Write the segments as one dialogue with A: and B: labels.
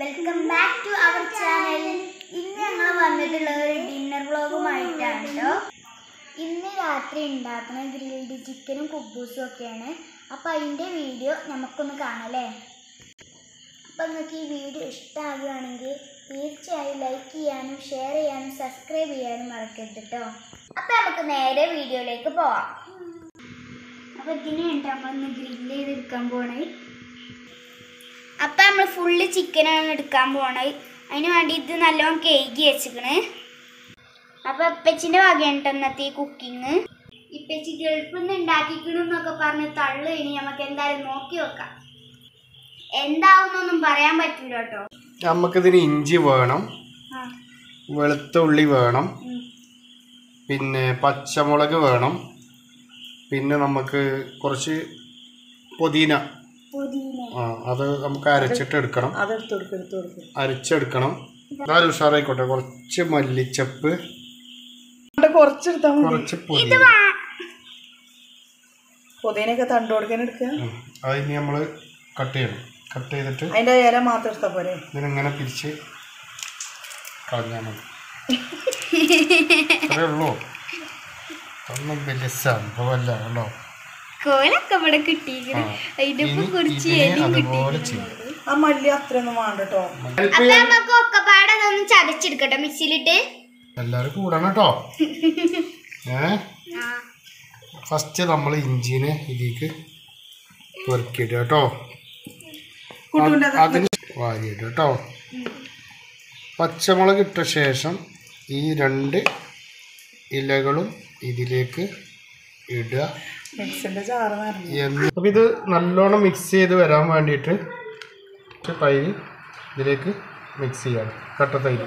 A: Welcome back to our channel ഇന്ന് ഞങ്ങൾ വന്നിട്ടുള്ള ഒരു ഡിന്നർ വ്ളോഗുമായിട്ടാണ് കേട്ടോ ഇന്ന് രാത്രി ഉണ്ടാക്കുന്ന ഗ്രിൽഡ് ചിക്കനും കുബൂസും ഒക്കെയാണ് അപ്പോൾ അതിൻ്റെ വീഡിയോ നമുക്കൊന്ന് കാണാമല്ലേ അപ്പോൾ നിങ്ങൾക്ക് ഈ വീഡിയോ ഇഷ്ടമാകുകയാണെങ്കിൽ തീർച്ചയായും ലൈക്ക് ചെയ്യാനും ഷെയർ ചെയ്യാനും സബ്സ്ക്രൈബ് ചെയ്യാനും മറക്കരുത് കേട്ടോ അപ്പോൾ നമുക്ക് നേരെ വീഡിയോയിലേക്ക് പോവാം അപ്പോൾ ഇതിന് വേണ്ടി നമ്മളൊന്ന് ഗ്രില്ല് ചെയ്തെടുക്കാൻ പോണേ അപ്പം നമ്മൾ ഫുള്ള് ചിക്കനാണ് എടുക്കാൻ പോണത് അതിന് വേണ്ടി ഇത് നല്ലോണം കേക്ക് വെച്ചിക്കണ് അപ്പം ഇപ്പച്ചിൻ്റെ വകയാണ് ട്ടോ ഇന്നത്തെ ഈ കുക്കിങ് ഇപ്പച്ചി ഗൾഫിൽ നിന്ന് ഉണ്ടാക്കിക്കണെന്നൊക്കെ പറഞ്ഞ് തള്ളു ഇനി നമുക്ക് എന്തായാലും നോക്കി വെക്കാം എന്താവുന്നൊന്നും പറയാൻ പറ്റൂല കേട്ടോ
B: നമുക്കിതിന് ഇഞ്ചി വേണം
A: ആ
B: വെളുത്ത ഉള്ളി വേണം
A: ഉം.
B: പിന്നെ പച്ചമുളക് വേണം പിന്നെ നമുക്ക് കുറച്ച് പുതിന
A: പുതിന
B: ആ അത് നമുക്ക് അരച്ചിട്ട് എടുക്കണം
C: അതെടുത്ത് കൊടുക്കും എടുത്ത് കൊടുക്കും
B: അരച്ചെടുക്കണം എന്നാലും ഉഷാറായിക്കോട്ടെ കുറച്ച് മല്ലിച്ചപ്പ്
C: കുറച്ചെടുത്താൽ മതി
B: കുറച്ച് പുതിന
C: പുതിനൊക്കെ തണ്ട് കൊടുക്കാൻ എടുക്കുക
B: ഉം. അതിന് നമ്മൾ കട്ട് ചെയ്യണം കട്ട് ചെയ്തിട്ട്
C: അതിന്റെ ഇല മാത്രം എടുത്താൽ പോരെ
B: ഇതിനിങ്ങനെ പിരിച്ച് കളഞ്ഞാൽ മതി അത്രേ ഉള്ളൂ ഒന്നും വലിയ സംഭവമല്ല കേട്ടോ
A: കോലൊക്കെ ഇവിടെ കിട്ടിയിരിക്കുന്നു
B: ആ.
A: അതിന്റെ
B: ഇനി
A: കുറച്ച്
B: ഇതിനെ
A: എരിയും
B: അതുപോലെ
A: കിട്ടിയിരിക്കുന്നു
B: ചെയ്യും
C: ആ മല്ലി അത്രയൊന്നും വേണ്ട കേട്ടോ
A: അപ്പൊ നമുക്ക് ഒക്കെപ്പാടെ അതൊന്ന് ചതച്ചെടുക്കട്ടെ മിക്സിയിലിട്ട്
B: എല്ലാരും കൂടണം കേട്ടോ ഏ
A: ആ
B: ഫസ്റ്റ് നമ്മൾ ഇഞ്ചിനെ ഇതിലേക്ക് പെറുക്കിയിടുക കേട്ടോ
C: കുട്ടുവിൻ്റെ
B: അത് അതിന് വാരിയിടുക കേട്ടോ പച്ചമുളക് ഇട്ട ശേഷം ഈ രണ്ട് ഇലകളും ഇതിലേക്ക് ഇടുക
C: മിക്സിന്റെ ചാറ് നിറഞ്ഞു
B: എന്ന് അപ്പം ഇത് നല്ലോണം മിക്സ് ചെയ്ത് വരാൻ വേണ്ടിയിട്ട് കുറച്ച് തൈര് ഇതിലേക്ക് മിക്സ് ചെയ്യണം കട്ട തൈര്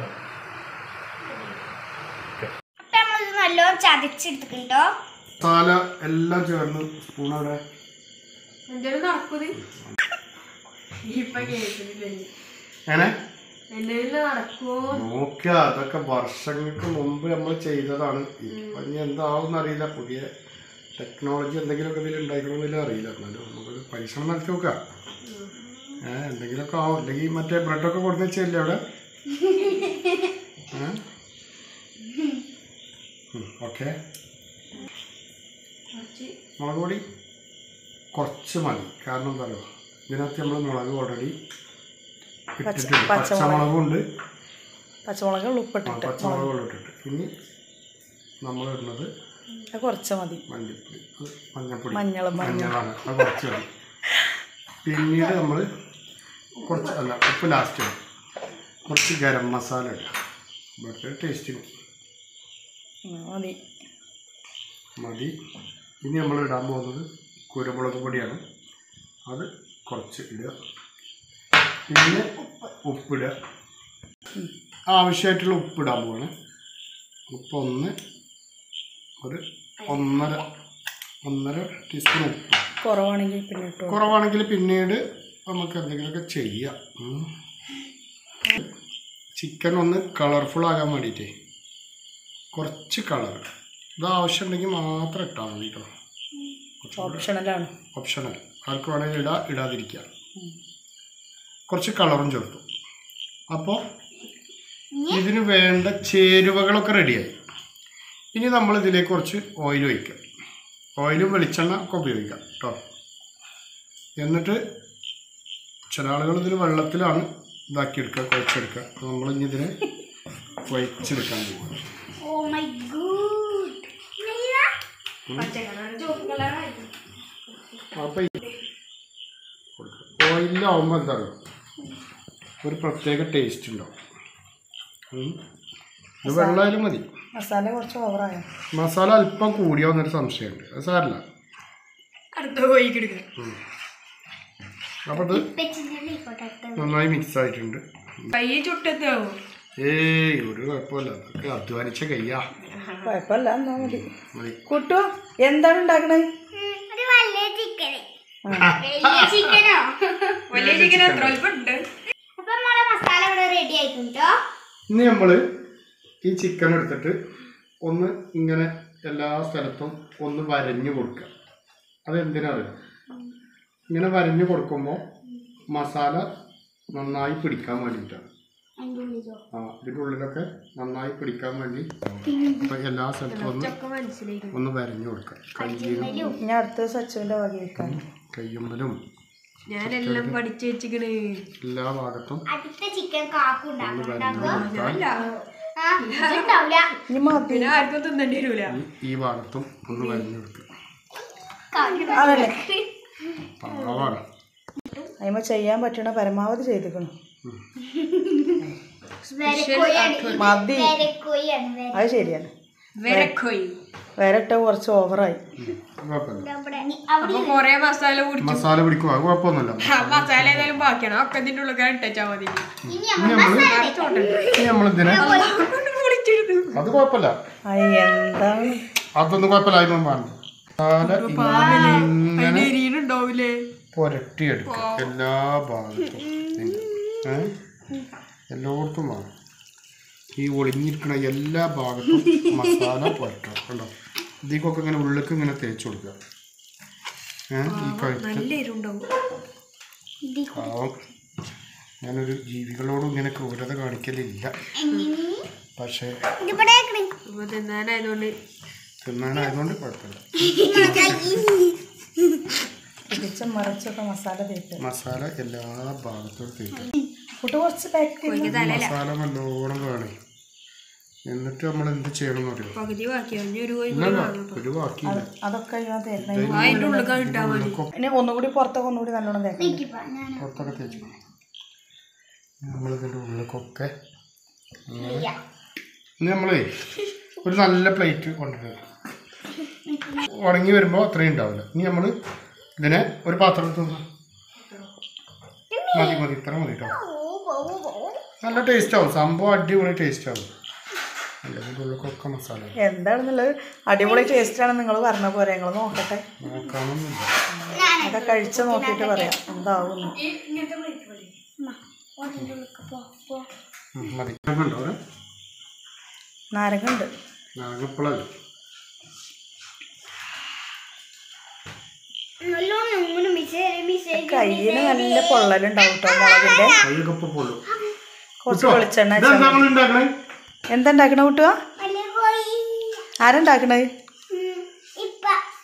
A: അപ്പൊ നമ്മളിത് നല്ലോണം ചതച്ചെടുത്തിട്ടുണ്ടോ
B: മസാല എല്ലാം ചേർന്ന് സ്പൂൺ അവിടെ എങ്ങനെ നോക്കുക അതൊക്കെ വർഷങ്ങൾക്ക് മുമ്പ് നമ്മൾ ചെയ്തതാണ് ഇപ്പൊ ഇനി എന്താവും അറിയില്ല പുതിയ ടെക്നോളജി എന്തെങ്കിലുമൊക്കെ ഇതിൽ ഉണ്ടാക്കണമെന്നില്ല അറിയില്ല എന്നാലും നമുക്ക് പരീക്ഷണം നടത്തി നോക്കാം ഏഹ് എന്തെങ്കിലുമൊക്കെ ആവും അല്ലെങ്കിൽ മറ്റേ ബ്രെഡൊക്കെ കൊടുത്ത് വെച്ചല്ലേ അവിടെ ഓക്കെ മുളക് പൊടി കുറച്ച് മതി കാരണം എന്താ പറയുക ഇതിനകത്ത് നമ്മൾ മുളക് ഓൾറെഡി ഇട്ടിട്ടുണ്ട് പച്ചമുളകും ഉണ്ട്
C: പച്ചമുളക്
B: ആ,
C: ഉപ്പിട്ടിട്ട്
B: പച്ചമുളകും ഇട്ടിട്ട് ഇനി നമ്മൾ ഇടുന്നത്
C: അത് കുറച്ച് മതി
B: മഞ്ഞപ്പൊടി അത് മഞ്ഞപ്പൊടി
C: മഞ്ഞൾ മഞ്ഞൾ
B: മഞ്ഞളാണ് അത് കുറച്ച് മതി പിന്നീട് നമ്മൾ കുറച്ച് അല്ല ഉപ്പ് ലാസ്റ്റ് ഇടും കുറച്ച് ഗരം മസാല ഇടും ഇവിടുത്തെ ടേസ്റ്റിന്
C: ഉം, മതി
B: മതി ഇനി നമ്മൾ ഇടാൻ പോകുന്നത് കുരുമുളക് പൊടിയാണ് അത് കുറച്ച് ഇടുക പിന്നെ ഉപ്പിടുക ആവശ്യമായിട്ടുള്ള ഉപ്പിടാൻ പോവാണ് ഉപ്പ് ഒന്ന് ഒരു ഒന്നര ഒന്നര ടീസ്പൂൺ ഉപ്പ്
C: കുറവാണെങ്കിൽ പിന്നെ ഇട്ടു
B: കുറവാണെങ്കിൽ പിന്നീട് നമുക്ക് എന്തെങ്കിലുമൊക്കെ ചെയ്യാം ഉം. ചിക്കൻ ഒന്ന് കളർഫുൾ ആകാൻ വേണ്ടിയിട്ടേ കുറച്ച് കളർ ഇത് ആവശ്യമുണ്ടെങ്കിൽ മാത്രം ഇട്ടാൽ മതി കേട്ടോ
C: ഓപ്ഷണലാണ്
B: ഓപ്ഷണൽ ആർക്ക് വേണമെങ്കിൽ ഇടാ ഇടാതിരിക്കാം കുറച്ച് കളറും ചേർത്തു അപ്പോൾ ഇതിന് വേണ്ട ചേരുവകളൊക്കെ റെഡിയായി ഇനി നമ്മൾ ഇതിലേക്ക് കുറച്ച് ഓയിൽ ഒഴിക്കാം ഓയിലും വെളിച്ചെണ്ണ ഒക്കെ ഉപയോഗിക്കാം കേട്ടോ എന്നിട്ട് ചില ആളുകൾ ഇതിൽ വെള്ളത്തിലാണ് ഇതാക്കിയെടുക്കുക കുഴച്ചെടുക്കുക അപ്പോൾ നമ്മൾ ഇനി ഇതിനെ കുഴച്ചെടുക്കാൻ പോകും
A: ഓ മൈ ഗുഡ്
B: അപ്പോൾ ഓയിലാവുമ്പോൾ എന്താ പറയുക ഒരു പ്രത്യേക ടേസ്റ്റ് ഉണ്ടാവും ഉം. ഇത് വെള്ളമായാലും മതി
C: മസാല കുറച്ച് ഓവറായോ
B: മസാല അല്പം കൂടിയോ എന്നൊരു സംശയമുണ്ട് അത് സാരല്ല ഉം. അപ്പോൾ ഇത് നന്നായി മിക്സ് ആയിട്ടുണ്ട് ഏയ് ഒരു കുഴപ്പമില്ല അതൊക്കെ അധ്വാനിച്ച കയ്യാ
C: കുഴപ്പമില്ല എന്നാ മതി
B: മതി
C: കുട്ടു എന്താണ് ഉണ്ടാക്കണേ
A: ഒരു വലിയ ചിക്കന് വലിയ ചിക്കനോ
B: വലിയ ചിക്കൻ
A: അപ്പൊ നമ്മളെ മസാല ഇവിടെ റെഡി ആയിട്ടുണ്ടോ
B: ഇനി നമ്മൾ ഈ ചിക്കൻ എടുത്തിട്ട് ഒന്ന് ഇങ്ങനെ എല്ലാ സ്ഥലത്തും ഒന്ന് വരഞ്ഞു കൊടുക്കുക അതെന്തിനാ അറിയാം ഇങ്ങനെ വരഞ്ഞു കൊടുക്കുമ്പോൾ മസാല നന്നായി പിടിക്കാൻ വേണ്ടിയിട്ടാണ്
A: അതിൻ്റെ ഉള്ളിലോ
B: ആ ഇതിൻ്റെ ഉള്ളിലൊക്കെ നന്നായി പിടിക്കാൻ വേണ്ടി അപ്പൊ എല്ലാ സ്ഥലത്തും ഒന്ന് ഒന്ന് വരഞ്ഞു കൊടുക്കാം കയ്യിലും
C: ഇനി അടുത്ത സച്ചുവിൻ്റെ വക വെക്കാൻ
B: കയ്യുമ്മലും
D: ഞാനെല്ലാം പഠിച്ചു വെച്ചിക്കണ്
B: എല്ലാ ഭാഗത്തും
A: അടുത്ത ചിക്കൻ കാക്കു
B: ഒന്ന്
A: ഉണ്ടാക്കണം
B: വരഞ്ഞു കൊടുക്കാൻ
A: ആ ഇതുണ്ടാവില്ല
C: ഇനി മതി
D: പിന്നെ ആർക്കും തിന്നേണ്ടി വരൂല
B: ഈ- ഈ ഭാഗത്തും ഒന്ന് വരഞ്ഞു കൊടുക്കുക
C: അതല്ലേ
B: പാവാണ്
C: അതിമ ചെയ്യാൻ പറ്റണ പരമാവധി ചെയ്തിക്കണം
A: വരക്കോയാണ്
C: മതി
A: വരക്കോയാണ് വര
C: അത് ശരിയാണ്
D: വിരക്കോയി
C: വരട്ട കുറച്ച് ഓവറായി
B: കുഴപ്പമില്ല
A: ഇവിടെ ഇനി അവിടെ
D: അപ്പൊ കൊറേ മസാല കുടിച്ചു
B: മസാല പിടിക്കുക അത് കുഴപ്പമൊന്നുമില്ല
D: ആ മസാല ഏതായാലും ബാക്കിയാണ് ഒക്കെ ഇതിന്റെ ഉള്ളിൽ ഇട്ടാ മതി
A: ഇനി
B: ഇനി നമ്മള് ഇനി നമ്മളിതിനെ
D: വിളിച്ചിരുന്നു
B: അത് കുഴപ്പമില്ല
C: അയ്യ എന്താണ്
B: അതൊന്നും കുഴപ്പമില്ല അതിന് വേണ്ട മസാല ഇങ്ങനെ
D: എരിയുന്നുണ്ടാവൂലേ
B: പുരട്ടിയെടുക്കുക എല്ലാ ഭാഗത്തും ഏ എല്ലായിടത്തും വേണം ഈ ഒളിഞ്ഞിരിക്കണ എല്ലാ ഭാഗത്തും മസാല പുരട്ടണം കണ്ടോ ഇതിക്കൊക്കെ ഇങ്ങനെ ഉള്ളിലേക്ക് ഇങ്ങനെ തേച്ച് കൊടുക്കുക ഏ ഈ കഴുത്ത്
D: നല്ല എരിവുണ്ടാവും
B: പാവം ഞാനൊരു ജീവികളോടും ഇങ്ങനെ ക്രൂരത കാണിക്കലില്ല പക്ഷേ
A: ഇതിവിടെ
D: അപ്പൊ തിന്നാനായതുകൊണ്ട്
B: തിന്നാനായതുകൊണ്ട് കുഴപ്പമില്ല
C: പിടിച്ച മറിച്ചൊക്കെ മസാല തേക്കുക
B: മസാല എല്ലാ ഭാഗത്തും തേക്കും
C: കുട്ടി കുറച്ച് പാക്ക്
B: മസാല നല്ലോണം കാണേ എന്നിട്ട് നമ്മൾ എന്ത് ചെയ്യണം എന്ന് അറിയോ
D: പകുതി ബാക്കിയാണ് ഇനി ഒരു കോഴി
B: ഇല്ല ഒരു ബാക്കിയില്ല
C: അതൊക്കെ ഞാൻ തരണം
D: അതിന്റെ ഉള്ളിൽ ഇട്ടാ മതി
B: ഉള്ളിലൊക്കെ
C: ഇനി ഒന്നുകൂടി പുറത്തൊക്കെ ഒന്നുകൂടി നല്ലോണം തേക്കണം
A: ഞാൻ
B: പുറത്തൊക്കെ തേച്ചു നമ്മളിതിൻ്റെ ഉള്ളിലേക്കൊക്കെ ഇങ്ങനെ ഇനി നമ്മളേ ഒരു നല്ല പ്ലേറ്റ് കൊണ്ടുവരും ഉണങ്ങി വരുമ്പോൾ അത്രയും ഉണ്ടാവില്ല ഇനി നമ്മൾ ഇതിനെ ഒരു പാത്രം എടുത്ത് വെക്കാം. മതി മതി ഇത്ര മതി കേട്ടോ നല്ല ടേസ്റ്റ് ആവും സംഭവം അടിപൊളി ടേസ്റ്റ് ആവും അല്ലെങ്കിൽ ഉള്ളിലേക്കൊക്കെ മസാല ഇടും.
C: എന്താണെന്നുള്ളത് അടിപൊളി ടേസ്റ്റ് ആണ് നിങ്ങൾ പറഞ്ഞ പോലെ ഞങ്ങൾ നോക്കട്ടെ
B: നോക്കാനൊന്നുമില്ല
C: അതൊക്കെ കഴിച്ച് നോക്കിയിട്ട് പറയാം എന്താവുന്നു
B: ഉം, മതി ഉണ്ടോ അവിടെ
C: നാരങ്ങ ഉണ്ട്
B: നാഗപ്പളല്ല
A: നല്ലോണം ഇങ്ങനെ മിസ് മിസ്
C: കയ്യിന് നല്ല പൊള്ളലുണ്ടാവും കേട്ടോ മുളകിന്റെ
B: കൈയൊക്കെ ഇപ്പോൾ പൊള്ളും
C: കുറച്ച് വെളിച്ചെണ്ണ
B: ഇതെന്താ നമ്മൾ ഉണ്ടാക്കണേ
C: എന്താ ഉണ്ടാക്കണ കൂട്ടുക
A: വലിയ കോഴി
C: ആരുണ്ടാക്കണത്
A: ഇപ്പ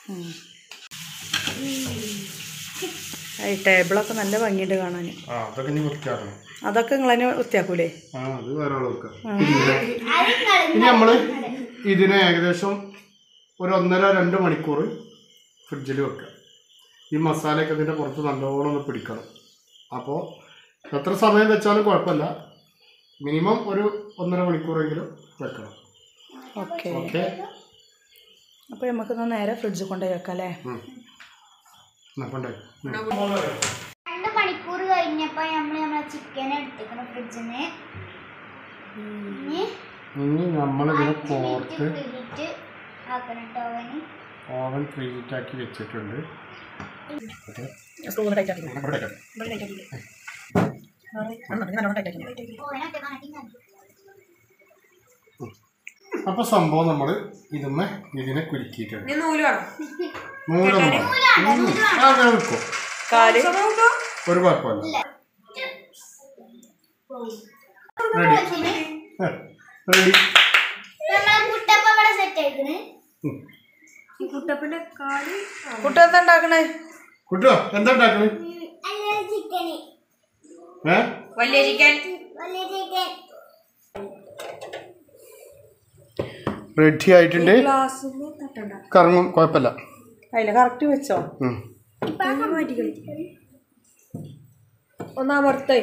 C: ഈ ടേബിളൊക്കെ നല്ല ഭംഗിയുണ്ട് കാണാൻ
B: ആ അതൊക്കെ ഇനി വൃത്തിയാക്കണം
C: അതൊക്കെ നിങ്ങളതിന് വൃത്തിയാക്കൂലേ
B: ആ അത് വേറെ ആൾ വെക്കാം
A: അത് നിങ്ങള്
B: ഇനി നമ്മൾ ഇതിനെ ഏകദേശം ഒരു ഒന്നര രണ്ട് മണിക്കൂർ ഫ്രിഡ്ജിൽ വെക്കുക ഈ മസാലയൊക്കെ ഇതിൻ്റെ പുറത്ത് നല്ലോണം ഒന്ന് പിടിക്കണം അപ്പോൾ എത്ര സമയം വെച്ചാലും കുഴപ്പമില്ല മിനിമം ഒരു ഒന്നര മണിക്കൂറെങ്കിലും വെക്കണം
C: ഓക്കെ
B: ഓക്കെ
C: അപ്പോൾ നമുക്കൊന്ന് നേരെ ഫ്രിഡ്ജിൽ കൊണ്ടുപോയി വെക്കാം അല്ലേ
B: എന്നപ്പണ്ടേ
A: രണ്ട് മണിക്കൂർ കഴിഞ്ഞപ്പോ നമ്മള് നമ്മളെ ചിക്കൻ എടുത്തേക്കണം ഫ്രിഡ്ജിന്ന് ഇനി
B: ഇനി നമ്മളിതിനെ കോർത്ത്
A: പ്രീഹീറ്റ് ആക്കണം കേട്ടോ അവന്
B: ഓവൻ പ്രീഹീറ്റ് ആക്കി വെച്ചിട്ടുണ്ട്
C: സ്പൂൺ ടൈറ്റ് ആക്കി
B: ഇവിടെ വെക്കാം.
C: നല്ലോണം ടൈറ്റ് ആക്കി
A: ഓവനൊക്കെ കണക്കി
B: അപ്പോൾ സംഭവം നമ്മൾ ഇതുമ്മേ ഇതിനെ കുലുക്കിയിട്ടുണ്ട്
D: ഇനി നൂല് വേണം
B: നൂലൊന്നും വേണ്ട. ആ, അങ്ങനെ നിൽക്കും
C: കാല്
B: ഒരു കുഴപ്പമില്ല റെഡി റെഡി
A: നമ്മളെ കുട്ടപ്പ ഇവിടെ സെറ്റ് ആയിക്കണ്
D: ഈ കുട്ടപ്പന്റെ കാല്
C: കുട്ടി എന്താ ഉണ്ടാക്കണേ
B: കുട്ടോ എന്താ ഉണ്ടാക്കണേ
A: അല്ല ചിക്കന്
B: ഏ
D: വലിയ ചിക്കൻ
A: വലിയ ചിക്കൻ
B: റെഡി ആയിട്ടുണ്ട്
D: ഗ്ലാസ്സിന് തട്ടണ്ട
B: കറങ്ങും കുഴപ്പമില്ല
C: അതിൽ കറക്റ്റ് വെച്ചോ
B: ഉം.
D: മാറ്റി കളി ഒന്നാമർത്തേ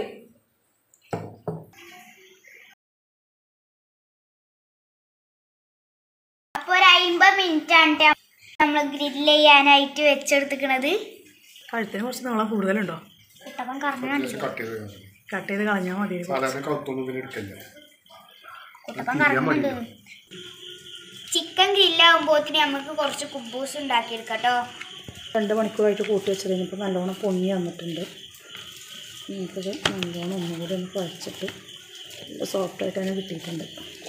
A: അപ്പൊ ഒരു അയിമ്പത് മിനിറ്റ് ആണ് നമ്മൾ ഗ്രില്ല് ചെയ്യാനായിട്ട് വെച്ചെടുത്തിക്കണത്
C: കഴുത്തിന് കുറച്ച് നീളം കൂടുതലുണ്ടോ
A: കുട്ടപ്പൻ കറങ്ങാണ്ട്
B: കുറച്ച് കട്ട് ചെയ്ത് കളഞ്ഞു.
C: കട്ട് ചെയ്ത് കളഞ്ഞാൽ മതി
B: സാധാരണ കൗത്തൊന്നും പിന്നെ എടുക്കില്ല
A: കുട്ടപ്പൻ കറങ്ങുന്നുണ്ട് ചിക്കൻ ഗ്രില്ലാകുമ്പോത്തിന് നമുക്ക് കുറച്ച് കുബൂസ് ഉണ്ടാക്കിയെടുക്കാം കേട്ടോ
C: രണ്ട് മണിക്കൂറായിട്ട് കൂട്ടി വെച്ചത് കഴിഞ്ഞപ്പോൾ നല്ലോണം പൊങ്ങി വന്നിട്ടുണ്ട് നമുക്കത് നല്ലോണം ഒന്നുകൂടി ഒന്ന് കുഴച്ചിട്ട് നല്ല സോഫ്റ്റായിട്ട് തന്നെ കിട്ടിയിട്ടുണ്ട്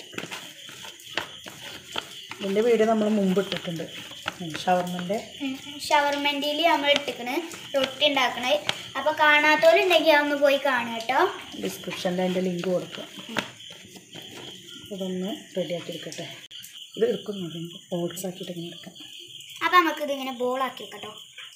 C: ഇതിൻ്റെ വീഡിയോ നമ്മൾ മുമ്പ് ഇട്ടിട്ടുണ്ട് ഷവർമൻ്റെ
A: ഷവർമെൻറ്റിൽ നമ്മൾ ഇട്ടിക്കണ് റൊട്ടി ഉണ്ടാക്കണത് അപ്പൊ കാണാത്തവരുണ്ടെങ്കിൽ അതൊന്ന് പോയി കാണുക കേട്ടോ
C: ഡിസ്ക്രിപ്ഷനിൽ അതിൻ്റെ ലിങ്ക് കൊടുക്കുക ഇതൊന്ന് റെഡിയാക്കി എടുക്കട്ടെ ഇത് എടുക്കുന്നുണ്ട് ഓട്സ് ആക്കിയിട്ട് ഇങ്ങനെ എടുക്കാം
A: അപ്പൊ നമുക്ക് ഇതിങ്ങനെ ബോളാക്കി കേട്ടോ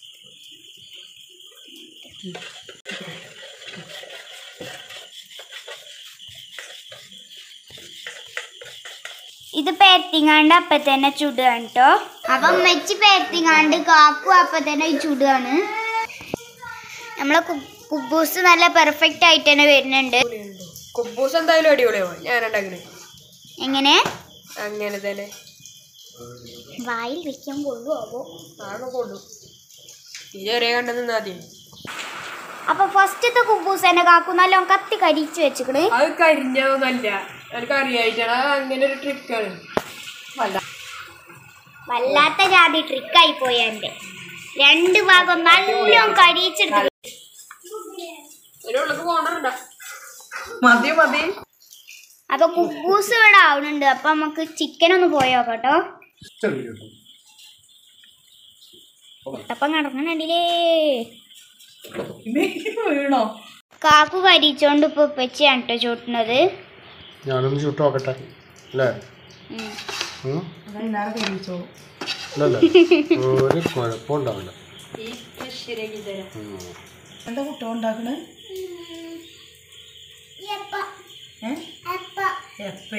A: ഇത് പേർത്തിങ്ങാണ്ട് അപ്പൊ തന്നെ ചുടുകയാണ് കേട്ടോ അപ്പൊ മെച്ചി പേർത്തിങ്ങാണ്ട് കാക്കു അപ്പൊ തന്നെ ചുടുകയാണ് നമ്മളെ കു- കുബൂസ് നല്ല പെർഫെക്റ്റ് ആയിട്ട് തന്നെ വരുന്നുണ്ട്
D: കുബൂസ് എന്തായാലും അടിപൊളിയാവും ഞാൻ ഉണ്ടാക്കണേ
A: എങ്ങനെ
D: അങ്ങനെ തന്നെ
A: വായിൽ വെക്കാൻ കൊള്ളുവോ
D: ആകെ കൊണ്ടു ഈ ചെറിയ കണ്ടു നിന്നാ മതി
A: അപ്പൊ ഫസ്റ്റത്തെ കുബൂസ് തന്നെ കാക്കു നല്ല കത്തി കരിച്ചു വെച്ചിക്കണ്
D: അത് കരിഞ്ഞതൊന്നല്ല എനിക്ക് അറിയായിട്ടാണ് അത് അങ്ങനെ ഒരു ട്രിക്കാണ് അല്ല
A: വല്ലാത്ത ജാതി ട്രിക്കായി പോയി എന്റെ രണ്ട് ഭാഗം നല്ലോണം കരിച്ചെടുത്തു
D: അതിൻ്റെ ഉള്ളിൽ പോകണുണ്ടോ
C: മതി മതി
A: അപ്പൊ കുബൂസ് ഇവിടെ ആവുന്നുണ്ട് അപ്പൊ നമുക്ക് ചിക്കൻ ഒന്ന് പോയോക്കട്ടോ
B: ചെറിയ
A: അപ്പം കിടക്കണുണ്ടല്ലേ
C: വീണോ
A: കാക്കു കരിച്ചോണ്ട് ഇപ്പൊ ഉപ്പച്ചിയാണ് കേട്ടോ ചൂട്ടുന്നത്
B: ഞാനൊന്ന് ചുട്ട് നോക്കട്ടെ അല്ലേ
A: ഉം.
B: ഉം?
C: അതിനാളെ കഴിച്ചോളൂ
B: ഇല്ലല്ലേ ഒരു കുഴപ്പമുണ്ടാവില്ല
D: ഈ ശരിയാക്കി തരാം
B: ഉം.
C: എന്താ കുട്ടം ഉണ്ടാക്കണേ ഏ എപ്പേ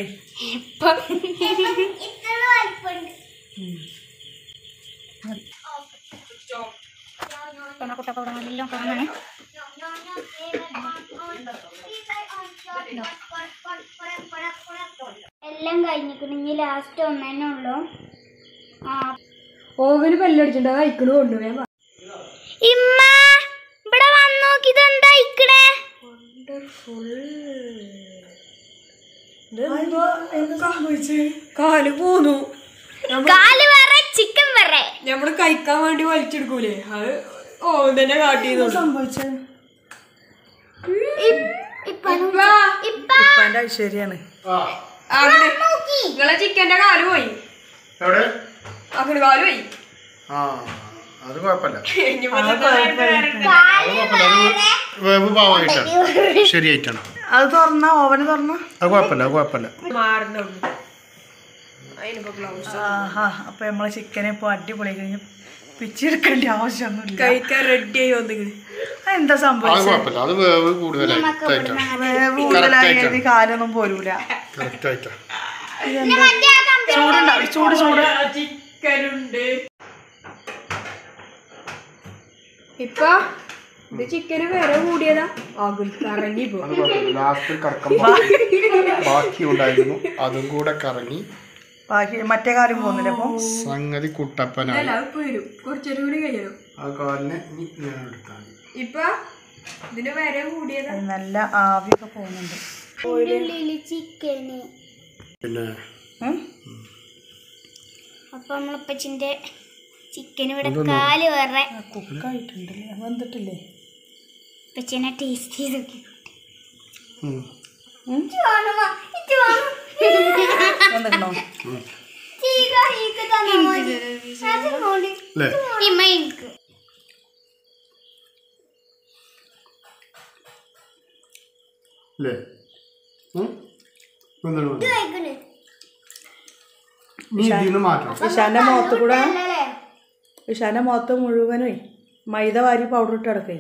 A: എല്ലാം കഴിഞ്ഞിട്ടുണ്ടെങ്കിൽ ലാസ്റ്റ് ഒന്നേ ഉള്ളൂ ആ
D: ഓവന് പല്ലടിച്ചിട്ടുണ്ട് അത് അയക്കണു കൊണ്ടുപോയാ
A: ഇമ്മ ഇവിടെ വന്ന് നോക്കി ഇതെന്താ ഇക്കണേ
D: കാല് പോന്നു
A: കാല് വേറെ ചിക്കൻ വേറെ
D: നമ്മള് കഴിക്കാൻ വേണ്ടി വലിച്ചെടുക്കൂലേ അത് ഓവൻ തന്നെ കാട്ടിയതുള്ളൂ
C: സംഭവിച്ചത് ഇപ്പാൻ്റെ ഐശ്വര്യാണ്
B: ആ
D: അങ്ങനെ നിങ്ങളെ ചിക്കന്റെ കാല് പോയി
B: എവിടെ
D: അങ്ങനെ കാല് പോയി
B: ആ അത് കുഴപ്പമില്ല
D: ഇനിയിപ്പോ എന്താ നേരത്തെ വേറെ
B: അത് കുഴപ്പമില്ല അത് വേവ് പാവമായിട്ടാണ് ശരിയായിട്ടാണ്
C: അത് തുറന്ന ഓവന് തുറന്ന
B: അത് കുഴപ്പമില്ല അത് കുഴപ്പമില്ല
D: മാറുന്നുള്ളൂ അതിനിപ്പോ ഗ്ലൗസ്
C: ആഹാ അപ്പൊ നമ്മളെ ചിക്കനെ ഇപ്പൊ അടിപൊളി കഴിഞ്ഞ് പിച്ചെടുക്കേണ്ട ആവശ്യമൊന്നുമില്ല
D: കഴിക്കാൻ റെഡി ആയി വന്നിങ്ങനെ
C: എന്താ
B: അത്
C: സംഭവിച്ചത്
B: കുഴപ്പമില്ല അത് വേവ് കൂടുതലായിട്ടാണ്
C: വേവ് കൂടുതലായി കാലൊന്നും പോരൂല
B: കറക്റ്റ് ആയിട്ടാണ്
C: ചൂടുണ്ടാവും ചൂട് ചൂട്
D: ചിക്കനുണ്ട് ഇപ്പൊ ഇത് ചിക്കന് വില കൂടിയതാ ആകുൽ കറങ്ങി പോ
B: അത് കുഴപ്പമില്ല ലാസ്റ്റ് കറക്കം ബാക്കി ഉണ്ടായിരുന്നു അതും കൂടെ കറങ്ങി
C: ബാക്കി മറ്റേ കാര്യം പോകുന്നില്ല അപ്പൊ
B: സംഗതി കുട്ടപ്പനായി
D: അല്ല അത് പോരും കുറച്ചൊരു കൂടി കഴിയണം
B: ആ കാലിനെ ഇനി ഞാൻ എടുത്താൽ മതി
D: ഇപ്പൊ ഇതിന് വില കൂടിയതാ
C: അത് നല്ല ആവിയൊക്കെ പോകുന്നുണ്ട്
A: ചിക്കന്
B: പിന്നെ
C: ഉം?
A: അപ്പൊ നമ്മളപ്പച്ചിന്റെ ചിക്കൻ ഇവിടെ കാല് വേറെ
C: ആ, കുക്കായിട്ടുണ്ടല്ലേ വന്നിട്ടില്ലേ
A: അപ്പച്ചനെ ടേസ്റ്റ് ചെയ്ത് നോക്കി
B: ഉം.
C: ഉം? വന്നിട്ടുണ്ടോ
B: അല്ലേ
A: ഇമ്മ എനിക്ക്
B: അല്ലേ ഉം? എന്താണ് പറഞ്ഞത്? നീ ഇതിന്ന് മാറ്റണം
C: ഇഷാന്റെ മുഖത്ത് കൂടെ ഇഷാന്റെ മുഖത്ത് മുഴുവനും മൈദ വാരി പൗഡർ ഇട്ട് കിടക്കേ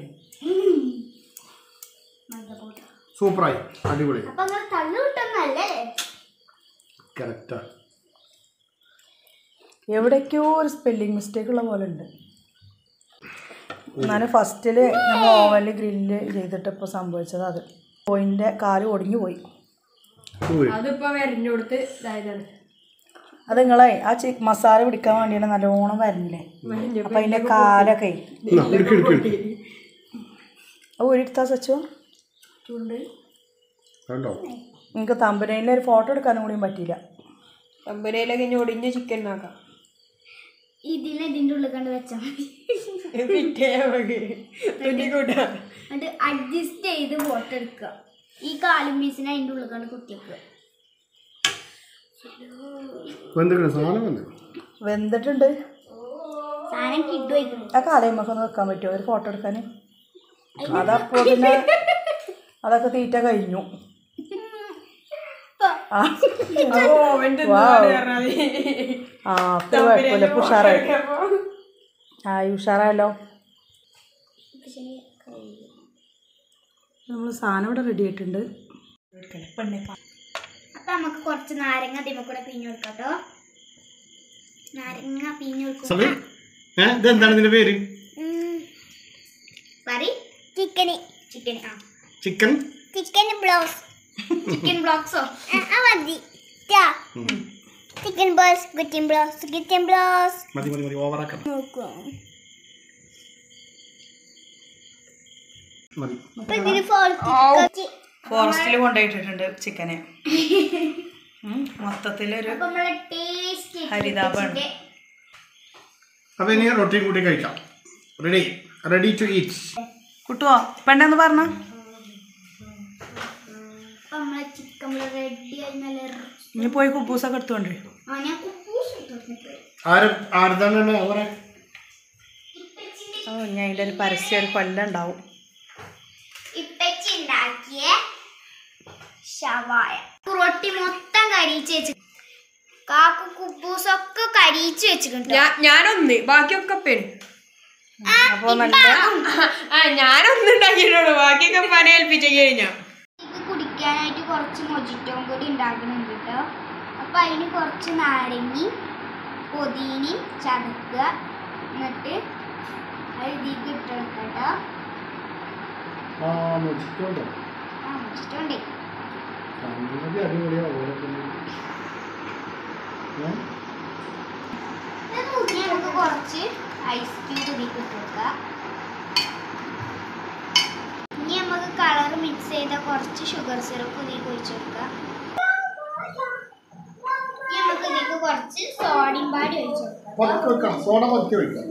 B: സൂപ്പറായി അടിപൊളി
A: അപ്പൊ നിങ്ങൾ തള്ളു കിട്ടുന്നല്ലേ
B: കറക്റ്റാ
C: എവിടേക്കോ ഒരു സ്പെല്ലിംഗ് മിസ്റ്റേക്ക് ഉള്ള പോലെ ഉണ്ട് എന്നാലും ഫസ്റ്റിൽ നമ്മൾ ഓവനിൽ ഗ്രില്ല് ചെയ്തിട്ട് ഇപ്പോൾ സംഭവിച്ചത് അത് കോയിൻ്റെ കാല് ഒടിഞ്ഞു പോയി
B: പോയി
D: അതിപ്പോ വരഞ്ഞോടുത്ത് ഇതായതാണ്
C: അത് നിങ്ങളെ ആ ചി മസാല പിടിക്കാൻ വേണ്ടിയാണ് നല്ലോണം വരണില്ലേ അപ്പം അതിൻ്റെ കാലൊക്കെ
B: എന്നാ, എടുക്ക് എടുക്ക് എടുക്ക്
C: അത് ഒരിടത്താ സച്ചോ
B: കണ്ടോ
C: നിങ്ങൾക്ക് തമ്പനയിൽ ഒരു ഫോട്ടോ എടുക്കാനും കൂടിയും പറ്റിയില്ല
D: കമ്പനിയിലൊക്കെ ഇനി ഒടിഞ്ഞ ചിക്കൻ ആക്കാം
A: ഇതിനെ ഇതിന്റെ ഉള്ളിൽ കണ്ട് വെച്ചാൽ മതി
D: പിറ്റേ തുന്നിക്കൂട്ടാ
A: എന്നിട്ട് അഡ്ജസ്റ്റ് ചെയ്ത് ഫോട്ടോ എടുക്കുക ഈ കാലും പീസിനെ അതിന്റെ ഉള്ളിൽ കണ്ട് കുത്തിയേക്കുക
B: എന്തെങ്കിലും സാധനം വന്നു
C: വെന്തിട്ടുണ്ട്
A: സാധനം കിട്ടുമായിരിക്കും
C: ആ കാലയുമൊക്കെ ഒന്ന് വെക്കാൻ പറ്റുമോ ഒരു ഫോട്ടോ എടുക്കാൻ അതപ്പോ തന്നെ അതൊക്കെ തീറ്റ കഴിഞ്ഞു ആ Wow. ആ അപ്പൊ കുഴപ്പമില്ല ഇപ്പൊ ഉഷാറായി ആ ഉഷാറായല്ലോ നമ്മൾ സാധനം ഇവിടെ റെഡി ആയിട്ടുണ്ട്
A: അപ്പൊ നമുക്ക് കുറച്ച് നാരങ്ങ അതിമ കൂടെ പിഞ്ഞു കൊടുക്കാട്ടോ നാരങ്ങ പിഞ്ഞു കൊടുക്കും
B: സബി ഏ ഇതെന്താണ് ഇതിന്റെ പേര്
A: പറ ചിക്കന് ചിക്കൻ ആ
B: ചിക്കൻ
A: ചിക്കൻ ബ്ലൗസ് ചിക്കൻ ബ്ലോക്സോ മതി chicken blouse chicken blouse chicken blouse
B: മതി മതി മതി ഓവറാക്കണം
A: നോക്കൂ
B: മതി
A: അപ്പൊ ഇതിന് ഫോൾട്ട്
C: ഫോറസ്റ്റിൽ കൊണ്ടുപോയിട്ടിട്ടുണ്ട് ചിക്കനെ മൊത്തത്തിലൊരു
A: അപ്പൊ നമ്മളെ ടേസ്റ്റ്
C: ഹരിതാപാണ്.
B: അപ്പൊ ഇനി റൊട്ടിയും കൂട്ടി കഴിക്കാം റെഡി റെഡി ടു ഈറ്റ്
C: കുട്ടുവോ പെണ്ണെന്ന് പറഞ്ഞ
A: അപ്പൊ നമ്മളെ ചിക്കൻ റെഡി ആയി നല്ല
C: ഇനി പോയി കുബൂസൊക്കെ എടുത്തോണ്ട്
A: ആ ഞാൻ കുപ്പൂസ് ഇട്ടു
B: ആര് ആരുതാണ് അവരെ
C: ഓ ഞാൻ അതിൻ്റെ ഒരു പരസ്യം ഒരു കൊല്ലം ഉണ്ടാവും
A: ഇപ്പച്ചി ഉണ്ടാക്കിയ ഷവായ റൊട്ടി മൊത്തം കരിയിച്ച് വെച്ച് കാക്കു കുബൂസൊക്കെ കരിയിച്ച് വെച്ചിട്ടുണ്ട്
D: ഞാ- ഞാനൊന്ന് ബാക്കിയൊക്കെ പെൺ
C: അപ്പോൾ നല്ല
D: ആ ഞാനൊന്നും ഉണ്ടാക്കിയിട്ടുള്ളൂ ബാക്കിയൊക്കെ പണി ഏൽപ്പിച്ചു കഴിഞ്ഞാ
A: ഇത് കുടിക്കാനായിട്ട് കുറച്ച് മൊജിറ്റോം കൂടി ഉണ്ടാക്കുന്നുണ്ട് കേട്ടോ അപ്പൊ അതിന് കുറച്ച് നാരങ്ങി പൊതീനയും ചതക്കുക എന്നിട്ട് അത് ഇതിലേക്ക് ഇട്ടെടുക്കുക കേട്ടോ
B: ആ മൊജിറ്റോണ്ടോ
A: ആ മൊജിറ്റോണ്ടേ
B: സംഗതി അടിപൊളിയാ ഓരോക്കെ
A: ഇനി നമുക്ക് കുറച്ച് ഐസ് ക്യൂബ് ഇതിലേക്ക് ഇട്ടെടുക്കുക ഇനി നമുക്ക് കളർ മിക്സ് ചെയ്ത കുറച്ച് ഷുഗർ സിറപ്പ് ഇതിലേക്ക് ഒഴിച്ചു കൊടുക്കുക ഇനി നമുക്ക് ഇതിലേക്ക് കുറച്ച് സോഡയും പാടി ഒഴിച്ചു കൊടുക്കാം
B: പതുക്കെ വെക്കണം സോഡ പതുക്കെ വെക്കാം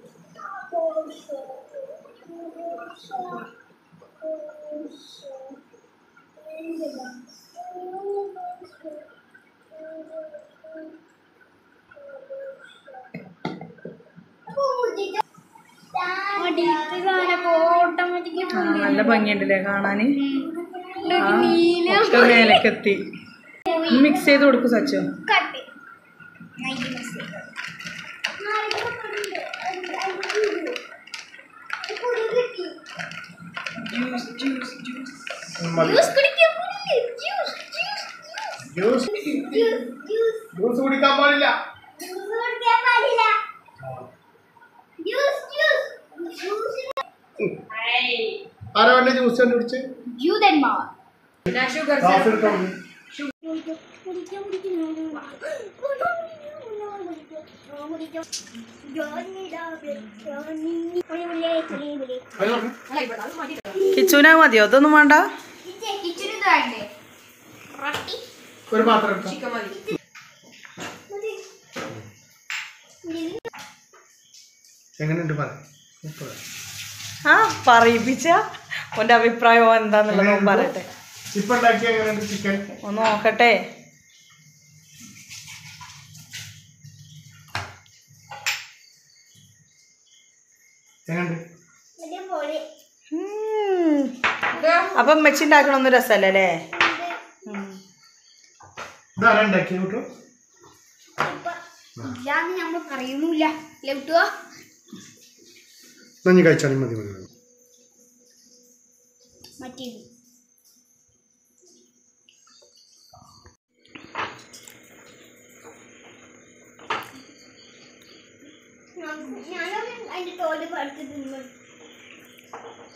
A: ഓട്ടോമാറ്റിക്
C: ആ, നല്ല ഭംഗിയുണ്ടല്ലേ കാണാന് ഒക്കെ മേലേക്കെത്തി മിക്സ് ചെയ്ത് കൊടുക്കും സച്ചോ
A: കട്ട്
B: മതി
A: ജ്യൂസ് കുടിക്കാൻ ജ്യൂസ് ജ്യൂസ്
B: ജ്യൂസ് ജ്യൂസ് കുടിക്കാൻ പാടില്ല
A: ജ്യൂസ് കുടിക്കാൻ പാടില്ല ജ്യൂസ് ജ്യൂസ് ജ്യൂസ്
B: ആരാ വേണ്ട ജ്യൂസ് കണ്ടുപിടിച്ച്
A: ജൂതന്മാർ
B: ഗ്ലാസ് എടുക്കാം
C: കിച്ചുവിനാ മതിയോ അതൊന്നും വേണ്ട
B: ഒരു പാത്രം എടുക്കാം എങ്ങനെയുണ്ട് പറ സൂപ്പർ
C: ആ പറയിപ്പിച്ച ഓൻ്റെ അഭിപ്രായം എന്താന്നുള്ളത് ഓൻ പറയട്ടെ
B: ഇപ്പൊ ഉണ്ടാക്കിയ എങ്ങനെയുണ്ട് ചിക്കൻ
C: ഒന്ന് നോക്കട്ടെ
B: എങ്ങനെയുണ്ട്
C: ഉം. അപ്പം മെച്ചി ഉണ്ടാക്കണൊന്നും രസമല്ലേ അല്ലേ
B: ഇതാരാ ഉണ്ടാക്കിയ കൂട്ടു
A: ഇല്ലാന്ന് നമ്മൾ പറയുന്നില്ല ലൗട്ടുവോ
B: നഞ്ഞി കഴിച്ചാലും മതി മതി മതി.
A: മറ്റേത് ഞാനും അതിന്റെ തോല് പഴുത്ത് തിന്നു